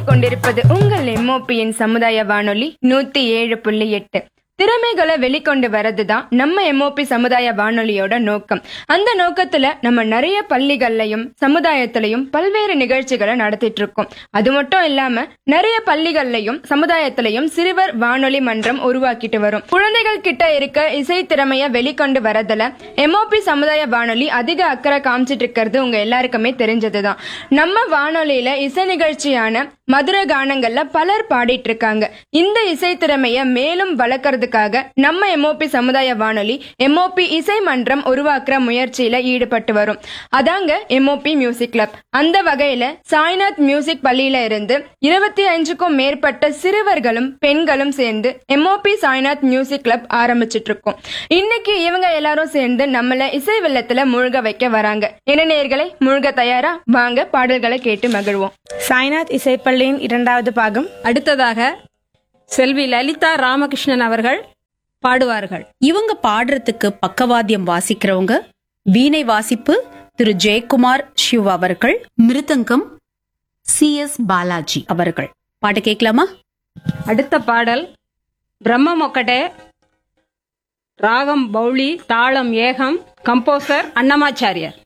கேட்டுக்கொண்டிருப்பது உங்கள் எம்ஓபியின் சமுதாய வானொலி நூத்தி ஏழு புள்ளி எட்டு திறமைகளை வெளிக்கொண்டு வரதுதான் நம்ம எம்ஓபி சமுதாய வானொலியோட நோக்கம் அந்த நோக்கத்துல நம்ம நிறைய பள்ளிகள்லயும் சமுதாயத்திலையும் பல்வேறு நிகழ்ச்சிகளை நடத்திட்டு இருக்கோம் அது மட்டும் இல்லாம நிறைய பள்ளிகள்லயும் சமுதாயத்திலையும் சிறுவர் வானொலி மன்றம் உருவாக்கிட்டு வரும் குழந்தைகள் கிட்ட இருக்க இசை திறமைய வெளிக்கொண்டு வரதுல எம்ஓபி சமுதாய வானொலி அதிக அக்கறை காமிச்சிட்டு இருக்கிறது உங்க எல்லாருக்குமே தெரிஞ்சதுதான் நம்ம வானொலியில இசை நிகழ்ச்சியான மதுர கானங்கள்ல பலர் பாடிட்டு இருக்காங்க இந்த இசை திறமைய மேலும் வளர்க்கறதுக்காக நம்ம எம்ஓபி சமுதாய வானொலி எம்ஓபி இசை மன்றம் உருவாக்குற முயற்சியில ஈடுபட்டு வரும் அதாங்க எம்ஓபி மியூசிக் கிளப் அந்த வகையில சாய்நாத் மியூசிக் பள்ளியில இருந்து இருபத்தி அஞ்சுக்கும் மேற்பட்ட சிறுவர்களும் பெண்களும் சேர்ந்து எம்ஓபி சாய்நாத் மியூசிக் கிளப் ஆரம்பிச்சிட்டு இருக்கோம் இன்னைக்கு இவங்க எல்லாரும் சேர்ந்து நம்மள இசை வெள்ளத்துல முழுக வைக்க வராங்க என்ன நேயர்களே முழுக தயாரா வாங்க பாடல்களை கேட்டு மகிழ்வோம் சாய்நாத் இசைப்பள்ளியின் இரண்டாவது பாகம் அடுத்ததாக செல்வி லலிதா ராமகிருஷ்ணன் அவர்கள் பாடுவார்கள் இவங்க பாடுறதுக்கு பக்கவாத்தியம் வாசிக்கிறவங்க வீணை வாசிப்பு திரு ஜெயக்குமார் சிவ் அவர்கள் மிருதங்கம் சி எஸ் பாலாஜி அவர்கள் பாட்டு கேட்கலாமா அடுத்த பாடல் பிரம்ம மொக்கடே ராகம் பௌளி தாளம் ஏகம் கம்போசர் அன்னமாச்சாரியர்